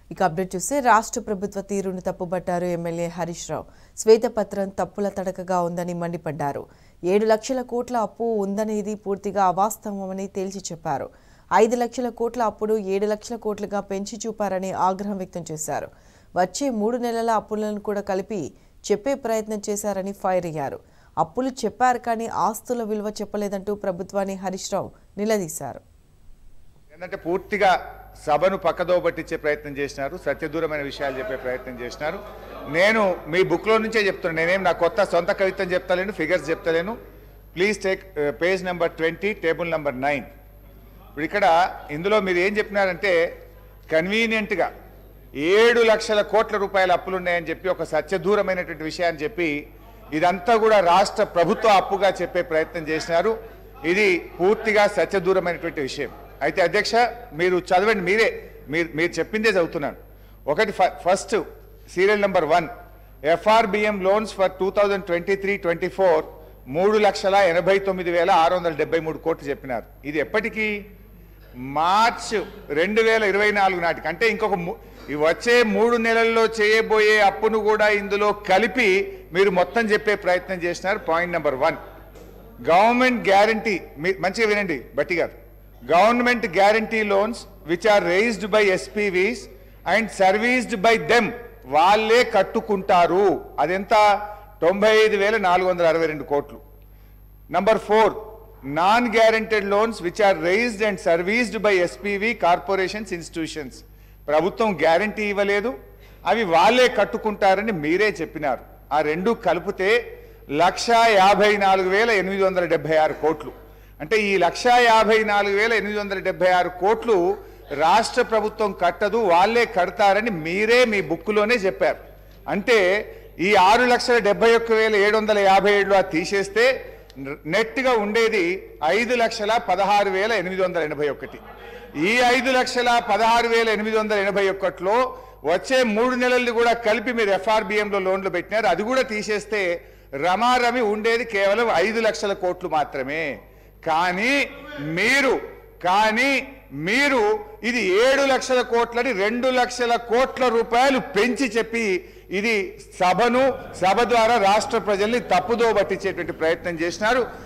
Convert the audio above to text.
ఇక అప్డేట్ చూస్తే రాష్ట్ర ప్రభుత్వ తీరును తప్పుబట్టారు ఎమ్మెల్యే హరీష్ రావు శ్వేతపత్రం తప్పుల తడకగా ఉందని మండిపడ్డారు ఏడు లక్షల కోట్ల అప్పు ఉందనేది పూర్తిగా అవాస్తవమని తేల్చి చెప్పారు ఐదు లక్షల కోట్ల అప్పుడు ఏడు లక్షల కోట్లుగా పెంచి చూపారని ఆగ్రహం వ్యక్తం చేశారు వచ్చే మూడు నెలల అప్పులను కూడా కలిపి చెప్పే ప్రయత్నం చేశారని ఫైర్ అయ్యారు అప్పులు చెప్పారు కానీ ఆస్తుల విలువ చెప్పలేదంటూ ప్రభుత్వాన్ని హరీష్ రావు నిలదీశారు ఏంటంటే పూర్తిగా సభను పక్కదో పట్టించే ప్రయత్నం చేసినారు సత్యదూరమైన విషయాలు చెప్పే ప్రయత్నం చేసినారు నేను మీ బుక్లో నుంచే చెప్తున్నాను నేనేం నా కొత్త సొంత కవిత్వం చెప్తలేను ఫిగర్స్ చెప్తలేను please take page number twenty table number nine ఇప్పుడు ఇక్కడ ఇందులో మీరు ఏం చెప్పినారంటే కన్వీనియంట్గా ఏడు లక్షల కోట్ల రూపాయల అప్పులు ఉన్నాయని చెప్పి ఒక సత్యదూరమైనటువంటి విషయాన్ని చెప్పి ఇదంతా కూడా రాష్ట్ర ప్రభుత్వ అప్పుగా చెప్పే ప్రయత్నం చేసినారు ఇది పూర్తిగా సత్యదూరమైనటువంటి విషయం అయితే అధ్యక్ష మీరు చదవండి మీరే మీరు మీరు చెప్పిందే చదువుతున్నాను ఒకటి ఫ- first serial number one FRBM loans for two thousand twenty three twenty four మూడు లక్షల ఎనభై తొమ్మిది వేల ఆరు వందల డెబ్బై మూడు కోట్లు చెప్పినారు ఇది ఎప్పటికీ మార్చ్ రెండు వేల ఇరవై నాలుగు నాటికి అంటే ఇంకొక ము- ఈ వచ్చే మూడు నెలల్లో చేయబోయే అప్పును కూడా ఇందులో కలిపి మీరు మొత్తం చెప్పే ప్రయత్నం చేసినారు point number one government guarantee మంచిగా వినండి Bhatti garu government guarantee loans which are raised by SPVs and serviced by them వాళ్ళే కట్టుకుంటారు అదెంత తొంభై ఐదు వేల నాలుగు వందల అరవై రెండు కోట్లు number four non guaranteed loans which are raised and serviced by SPV corporations institutions ప్రభుత్వం గ్యారంటీ ఇవ్వలేదు అవి వాళ్ళే కట్టుకుంటారని మీరే చెప్పినారు ఆ రెండు కలిపితే లక్ష యాభై నాలుగు వేల ఎనిమిది వందల డెబ్బై ఆరు కోట్లు అంటే ఈ లక్ష యాభై నాలుగు వేల ఎనిమిది వందల డెబ్బై ఆరు కోట్లు రాష్ట్ర ప్రభుత్వం కట్టదు వాళ్ళే కడతారని మీరే మీ బుక్కులోనే చెప్పారు అంటే ఈ ఆరు లక్షల డెబ్బై ఒక్క వేల ఏడు వందల యాభై ఏడులో అది తీసేస్తే నెట్గా ఉండేది ఐదు లక్షల పదహారు వేల ఎనిమిది వందల ఎనభై ఒకటి ఈ ఐదు లక్షల పదహారు వేల ఎనిమిది వందల ఎనభై ఒకటిలో వచ్చే మూడు నెలలు కూడా కలిపి మీరు ఎఫ్ఆర్బిఎంలో లోన్లు పెట్టినారు అది కూడా తీసేస్తే రమారమి ఉండేది కేవలం ఐదు లక్షల కోట్లు మాత్రమే కానీ మీరు కానీ మీరు ఇది ఏడు లక్షల కోట్లని రెండు లక్షల కోట్ల రూపాయలు పెంచి చెప్పి ఇది సభను సభ ద్వారా రాష్ట్ర ప్రజల్ని తప్పుదో పట్టించేటువంటి ప్రయత్నం చేసినారు